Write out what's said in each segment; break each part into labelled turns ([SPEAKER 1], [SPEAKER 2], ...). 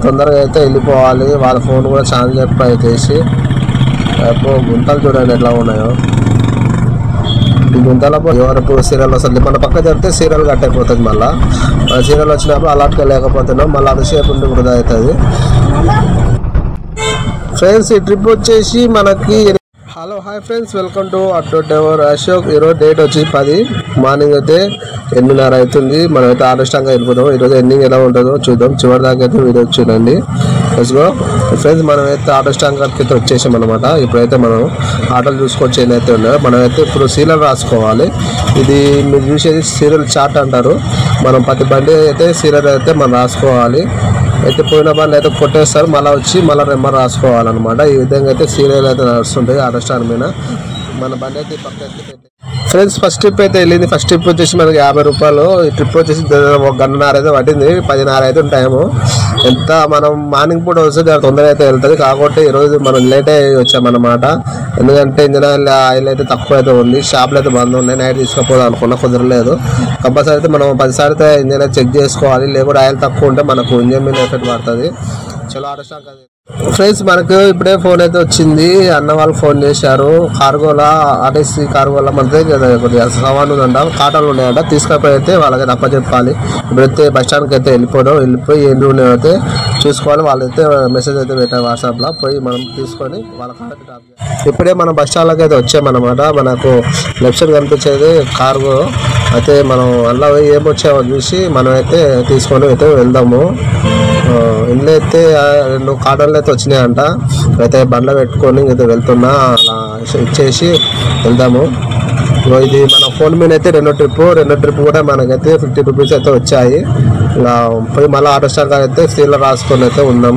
[SPEAKER 1] తొందరగా అయితే వెళ్ళిపోవాలి వాళ్ళ ఫోన్ కూడా ఛార్జ్ చెప్పి చేసి రేపు గుంతలు చూడండి ఎట్లా ఉన్నాయో ఈ గుంతలప్పుడు ఎవరు సీరియల్ వస్తుంది మన పక్క జరిగితే సీరియల్ కట్ అయిపోతుంది మళ్ళీ సీరియల్ వచ్చినప్పుడు అలాట్గా లేకపోతున్నాం మళ్ళీ అంతసేపు ఉండి వృధా అవుతుంది ఫ్రెండ్స్ ఈ ట్రిప్ వచ్చేసి మనకి hello hi friends welcome to auto tower Ashok ఈరోజు డేట్ వచ్చి పది మార్నింగ్ అయితే ఎనిమిదిన్నర అవుతుంది మనం అయితే ఆదర్శంగా వెళ్ళిపోతాం ఈరోజు ఎండింగ్ ఎలా ఉంటుందో చూద్దాం చివరి దాకా అయితే వీడియో చూడండి గో ఫ్రెండ్స్ మనం అయితే ఆదర్శంగాకి అయితే వచ్చేసాం అనమాట ఇప్పుడైతే మనం ఆటోలు చూసుకొచ్చి ఏదైతే ఉన్నాయో మనం అయితే ఇప్పుడు సీరియల్ రాసుకోవాలి ఇది మీరు చూసేది సీరియల్ చార్ట్ అంటారు మనం ప్రతి బండి అయితే సీరియల్ అయితే మనం రాసుకోవాలి అయితే పోయిన బండి అయితే కొట్టేస్తారు మళ్ళీ వచ్చి మళ్ళీ నెంబర్ రాసుకోవాలన్నమాట ఈ విధంగా అయితే సీరియల్ అయితే నడుస్తుంటాయి ఆటో స్టాండ్ మీద మన బండి అయితే ఈ పక్క అయితే పెట్టి ఫ్రెండ్స్ ఫస్ట్ ట్రిప్ అయితే వెళ్ళింది ఫస్ట్ ట్రిప్ వచ్చేసి మనకి యాభై రూపాయలు ఈ ట్రిప్ వచ్చేసి దాదాపు ఒక గంటన్నర అయితే పట్టింది పదిన్నర అయితే టైము ఎంత మనం మార్నింగ్ పూట వస్తే చాలా తొందరగా అయితే వెళ్తుంది కాకపోతే ఈరోజు మనం లేట్ అయ్యి వచ్చామన్నమాట ఎందుకంటే ఇంజన్ ఆయిల్ ఆయిల్ అయితే తక్కువ అయితే ఉంది షాప్లు అయితే బంద్ ఉన్నాయి నైట్ తీసుకపోదాం అనుకున్నా కుదరలేదు కంపల్సరీ అయితే మనం పదిసారి అయితే ఇంజన్ అయితే చెక్ చేసుకోవాలి లేకుంటే ఆయిల్ తక్కువ ఉంటే మనకు ఇంజన్ మీద ఎఫెక్ట్ పడుతుంది చలో ఆడస్టాక్ అది ఫ్రెండ్స్ మనకు ఇప్పుడే ఫోన్ అయితే వచ్చింది అన్న వాళ్ళు ఫోన్ చేశారు కార్గోలా ఆర్టీసీ కార్గోలా మన దగ్గర కొద్దిగా సవాన్ ఉందంట కాటాలు ఉన్నాయంట తీసుకపోయి అయితే వాళ్ళకి తప్ప చెప్పాలి ఇప్పుడైతే బస్ స్టాండ్కి అయితే వెళ్ళిపోవడం వెళ్ళిపోయి ఏంటి ఉన్నాయో అయితే చూసుకోవాలి వాళ్ళైతే మెసేజ్ అయితే పెట్టారు వాట్సాప్లో పోయి మనం తీసుకొని వాళ్ళ కాడకి డ్రాప్ చేయాలి. ఇప్పుడే మనం బస్ స్టాండ్లోకి అయితే వచ్చామన్నమాట మనకు లెఫ్ట్ సైడ్ కనిపించేది కార్గో అయితే మనం అందులో పోయి ఏం వచ్చామో చూసి మనం అయితే తీసుకొని అయితే వెళ్దాము ఆ, ఇందులో అయితే ఆ, రెండు కాటన్లు అయితే వచ్చినాయంట అయితే బండ్లో పెట్టుకొని అయితే వెళ్తున్నా అలా ఇచ్చేసి వెళ్దాము ఇగో ఇది మన ఫోన్ మీద అయితే రెండో ట్రిప్ రెండో ట్రిప్ కూడా మనకైతే ఫిఫ్టీ రూపీస్ అయితే వచ్చాయి ఇలా పోయి మళ్ళీ ఆటో స్టాండ్ అయితే సీల్లో రాసుకొని అయితే ఉన్నాం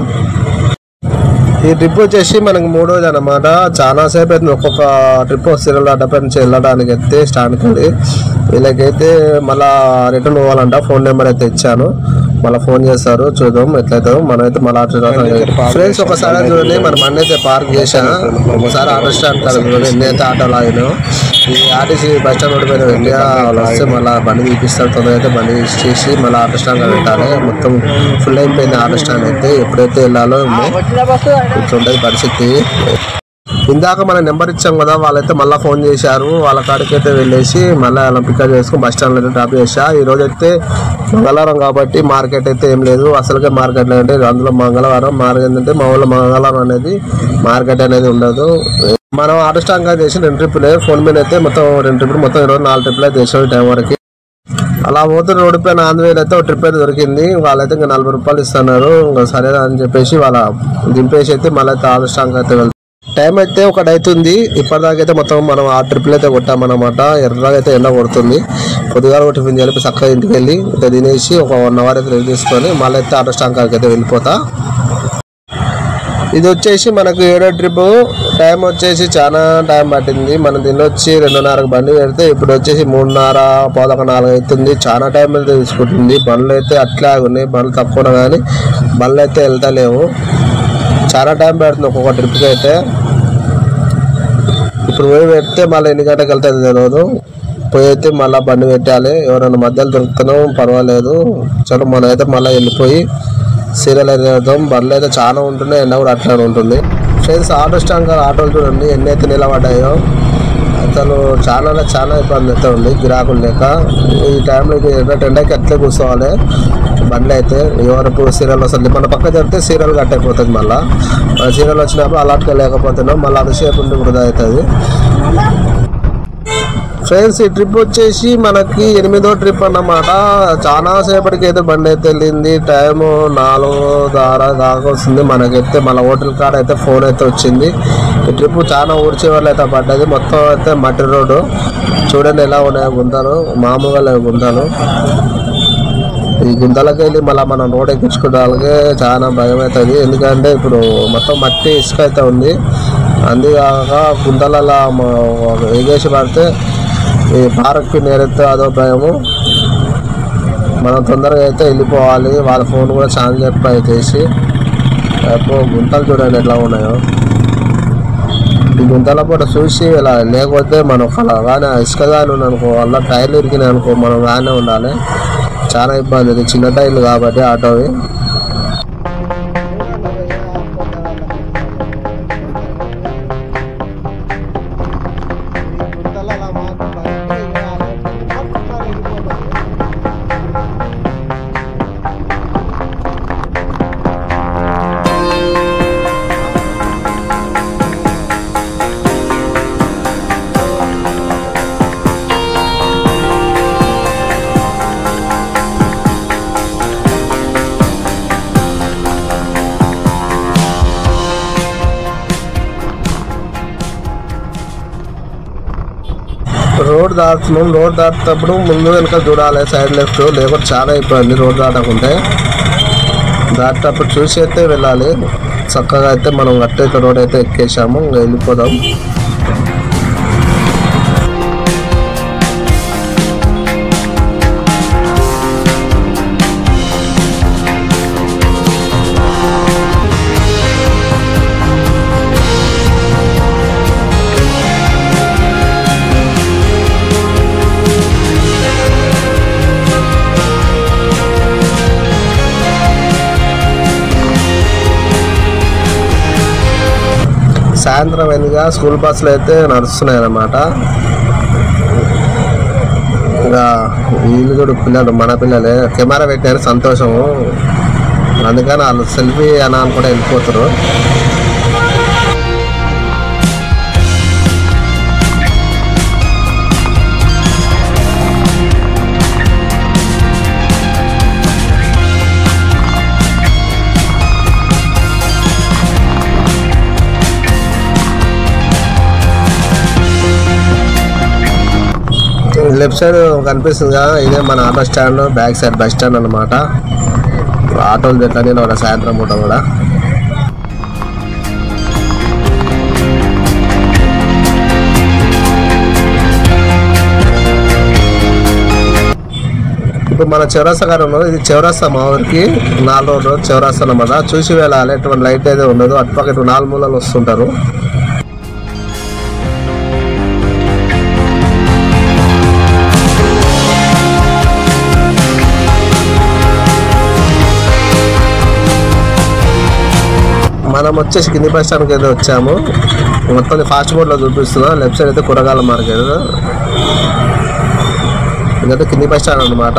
[SPEAKER 1] ఈ ట్రిప్ వచ్చేసి మనకి మూడోది అనమాట చాలా సేపు అయితే ఒక్కొక్క ట్రిప్ సీరియల్ అడ్డపై నుంచి వెళ్ళడానికి అయితే స్టాండ్కి వెళ్ళి వీళ్ళకైతే మళ్ళా రిటర్న్ పోవాలంట ఫోన్ నెంబర్ అయితే ఇచ్చాను మళ్ళీ ఫోన్ చేస్తారు చూద్దాం ఎట్లయితే మనం అయితే మళ్ళీ ఆటో ఫ్రెండ్స్ ఒకసారి చూడండి మన బండి అయితే పార్క్ చేశాను ఒకసారి ఆటో స్టాండ్ కాదు చూడండి ఎన్ని అయితే ఆటోలు ఆగినాం ఈ ఆర్టీసీ బస్ స్టాండ్ రోడ్డు పైన వెళ్ళి వాళ్ళు వస్తే మళ్ళీ బండి తీపిస్తారు తొందరగా అయితే బండి తీసేసి మళ్ళీ ఆటో స్టాండ్ పెట్టాలి మొత్తం ఫుల్ అయిపోయింది ఆటో స్టాండ్ అయితే ఎప్పుడైతే వెళ్ళాలో ఏమో ఇట్లుంటది పరిస్థితి ఇందాక మన నెంబర్ ఇచ్చాం కదా వాళ్ళైతే మళ్ళీ ఫోన్ చేశారు వాళ్ళ కాడికి అయితే వెళ్ళేసి మళ్ళీ అలా పికప్ చేసుకుని బస్ స్టాండ్లో అయితే డ్రాప్ చేసా ఈ రోజు అయితే మంగళవారం కాబట్టి మార్కెట్ అయితే ఏం లేదు అసలుకే మార్కెట్ అంటే అందులో మంగళవారం మార్కెట్ ఏంటంటే మా ఊళ్ళో మంగళవారం అనేది మార్కెట్ అనేది ఉండదు మనం ఆటో స్టాండ్ గా చేసి రెండు ట్రిప్పులే ఫోన్ మీద అయితే మొత్తం రెండు ట్రిప్పులు మొత్తం ఇరవై నాలుగు ట్రిప్పులు అయితే చేసాం ఈ టైం వరకు అలా పోతున్న రోడ్డు పైన ఆంధ్రవేలు అయితే ఒక ట్రిప్ అయితే దొరికింది వాళ్ళైతే ఇంకా నలభై రూపాయలు ఇస్తున్నారు ఇంకా సరే అని చెప్పేసి వాళ్ళ దింపేసి అయితే మళ్ళీ అయితే ఆటో స్టాండ్ అయితే వెళ్తాం టైం అయితే ఒకటి అవుతుంది ఇప్పటిదాకా అయితే మొత్తం మనం ఆ ట్రిప్లు అయితే కొట్టామన్నమాట ఎర్రగా అయితే ఎండ కొడుతుంది పొద్దుగా ఒక టిఫిన్ చేయాలి చక్కగా ఇంటికి వెళ్ళి ఇంకా తినేసి ఒక వన్ అవర్ అయితే రెడీ తీసుకొని మళ్ళీ అయితే ఆటో స్టాండ్ కాడికి అయితే వెళ్ళిపోతా ఇది వచ్చేసి మనకు ఏడో ట్రిప్ టైం వచ్చేసి చాలా టైం పట్టింది మనం దీనిలో వచ్చి రెండున్నరకు బండి పెడితే ఇప్పుడు వచ్చేసి మూడున్నర పదొక నాలుగు అవుతుంది చాలా టైం అయితే తీసుకుంటుంది బండ్లు అయితే అట్లా ఉన్నాయి బండ్లు తక్కువ కానీ బండ్లు అయితే వెళ్తలేవు చాలా టైం పెడుతుంది ఒక్కొక్క ట్రిప్కి అయితే ఇప్పుడు పోయి పెడితే మళ్ళీ ఎన్ని గంటలకు వెళ్తుంది తెలియదు పోయి అయితే మళ్ళీ బండి పెట్టాలి ఎవరైనా మధ్యలో దొరుకుతున్నాం పర్వాలేదు చలో మనం అయితే మళ్ళీ వెళ్ళిపోయి సీరియల్ అయితే వెళ్తాం బండ్లు అయితే చాలా ఉంటున్నాయి ఎండ కూడా అట్లానే ఉంటుంది ఫ్రెండ్స్ ఆటో స్టాండ్ కాదు ఆటోలు చూడండి ఎన్ని అయితే నిలబడ్డాయో అసలు చాలా అంటే చాలా ఇబ్బంది అయితే ఉంది గిరాకులు లేక ఈ టైంలో ఎర్ర టెండకి అట్లే కూర్చోవాలి బండ్లు అయితే ఎవరు సీరియల్ వస్తుంది మన పక్క జరిగితే సీరియల్ కట్ అయిపోతుంది మళ్ళీ సీరియల్ వచ్చినప్పుడు అలాట్గా లేకపోతున్నాం మళ్ళీ అంతసేపు ఉండి వృధా అవుతుంది ఫ్రెండ్స్ ఈ ట్రిప్ వచ్చేసి మనకి ఎనిమిదో ట్రిప్ అన్నమాట చాలా సేపటికి అయితే బండి అయితే వెళ్ళింది టైం నాలుగు దారా దాకా వస్తుంది మనకైతే మన హోటల్ కాడ అయితే ఫోన్ అయితే వచ్చింది ఈ ట్రిప్ చాలా ఊడ్చే వాళ్ళు అయితే పడ్డది మొత్తం అయితే మట్టి రోడ్డు చూడండి ఎలా ఉన్నాయో గుంతలు మామూలుగా లేవు గుంతలు ఈ గుంతలకి వెళ్ళి మళ్ళీ మనం రోడ్ ఎక్కించుకోవడానికి చాలా భయం అవుతుంది ఎందుకంటే ఇప్పుడు మొత్తం మట్టి ఇసుక అయితే ఉంది అందుకాక గుంతలలో ఎగేసి పడితే ఈ పార్క్కి నేరెత్తే అదో భయము మనం తొందరగా అయితే వెళ్ళిపోవాలి వాళ్ళ ఫోన్ కూడా ఛార్జ్ చెప్పి చేసి రేపు గుంతలు చూడండి ఎట్లా ఉన్నాయో ఈ గుంతల పూట చూసి ఇలా లేకపోతే మనం అలా కానీ ఇసుక కానీ ఉందనుకో వల్ల టైర్లు ఇరికినాయి అనుకో మనం కానీ ఉండాలి చాలా ఇబ్బంది ఇది చిన్న టైర్లు కాబట్టి ఆటోవి రోడ్ దాటుతున్నాం రోడ్ దాటేటప్పుడు ముందు వెనక చూడాలి సైడ్ లెఫ్ట్ లేకపోతే చాలా అయిపోయింది రోడ్ దాటకుంటే దాటేటప్పుడు చూసి అయితే వెళ్ళాలి చక్కగా అయితే మనం గట్టయితే రోడ్ అయితే ఎక్కేసాము ఇంకా వెళ్ళిపోదాం సాయంత్రం అయిందిగా స్కూల్ బస్సులు అయితే నడుస్తున్నాయి అన్నమాట ఇంకా వీళ్ళు కూడా పిల్లలు మన పిల్లలే కెమెరా పెట్టారు సంతోషము అందుకని వాళ్ళు సెల్ఫీ అని అనుకుంటే వెళ్ళిపోతారు లెఫ్ట్ సైడ్ కనిపిస్తుంది కదా ఇదే మన auto stand back side bus stand అనమాట ఆటోలు ఎట్లా నేను ఒక సాయంత్రం పూట కూడా ఇప్పుడు మన చౌరస్తా గారు ఉన్నది ఇది చౌరస్తా మా ఊరికి నాలుగు రోడ్ చౌరస్తా అనమాట చూసి వెళ్ళాలి ఎటువంటి లైట్ అయితే ఉండదు అటుపక్క ఇటు నాలుగు మూలలు వస్తుంటారు మనం వచ్చేసి కింది బస్ స్టాండ్కి అయితే వచ్చాము మొత్తం ఫాస్ట్ ఫుడ్లో చూపిస్తున్నా లెఫ్ట్ సైడ్ అయితే కూరగాయల మార్కెట్ ఇదైతే కింది బస్ స్టాండ్ అనమాట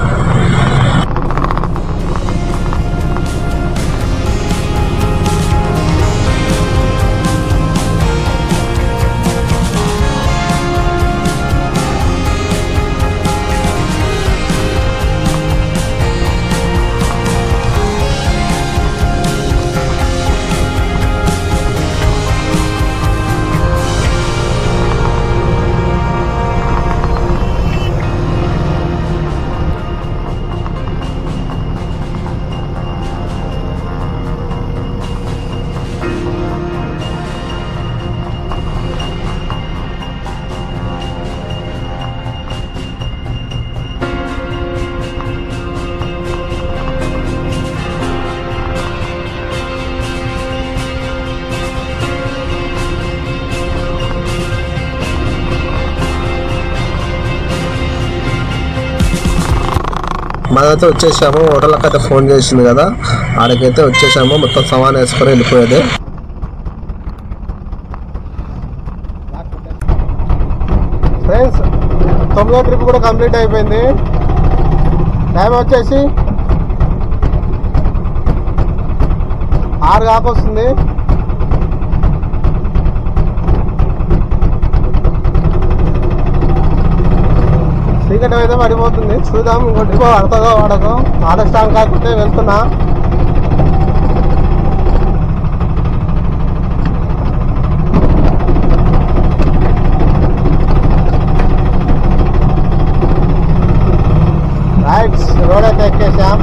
[SPEAKER 1] మనమైతే వచ్చేసాము హోటల్కి అయితే ఫోన్ చేసింది కదా ఆడికైతే వచ్చేసాము మొత్తం సమాన్ వేసుకొని వెళ్ళిపోయేది ఫ్రెండ్స్ తొమ్మిదో ట్రిప్ కూడా కంప్లీట్ అయిపోయింది టైం వచ్చేసి ఆరు కాకొస్తుంది చీకటి అయితే పడిపోతుంది చూద్దాం ఇంకోటి పడుతుందో పడదో ఆడ స్టాండ్ కాకపోతే వెళ్తున్నా రైట్ రోడ్ అయితే ఎక్కేసాం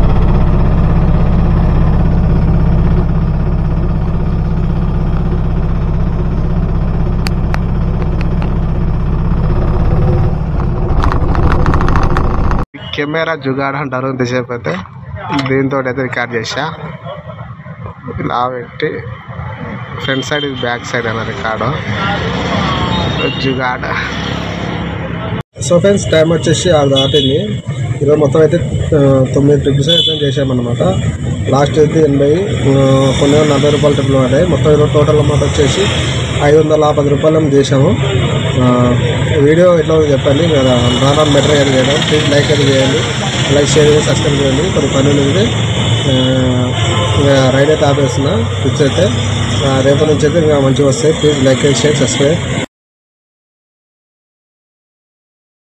[SPEAKER 1] కెమెరా జుగాడ్ అంటారు ఇంతసేపు అయితే దీంతో అయితే రికార్డ్ చేసా ఇలా పెట్టి ఫ్రంట్ సైడ్ ఇది బ్యాక్ సైడ్ అన్న record jugaad so friends time వచ్చేసి ఆరు దాటింది ఈరోజు మొత్తం అయితే ఆ, తొమ్మిది ట్రిప్స్ అయితే చేసామన్నమాట లాస్ట్ అయితే ఎనభై ఆ, కొన్ని నలభై రూపాయల ట్రిప్లు పడ్డాయి మొత్తం ఈరోజు టోటల్ అమౌంట్ వచ్చేసి ఐదు వందల పది రూపాయలు ఏమో చేసాము ఆ, వీడియో ఎట్లా ఉందో చెప్పండి మీరు రానా బెటర్ ఏం చేయడం ప్లీజ్ లైక్ అయితే చేయండి లైక్ షేర్ చేసి సబ్స్క్రైబ్ చేయండి కొన్ని పనులు ఉంది ఆ, ఇంకా రైడ్ అయితే ఆపేస్తున్నా ట్రిప్స్ అయితే ఆ, రేపటి నుంచి అయితే ఇంకా మంచిగా వస్తాయి ప్లీజ్ లైక్ షేర్ సబ్స్క్రైబ్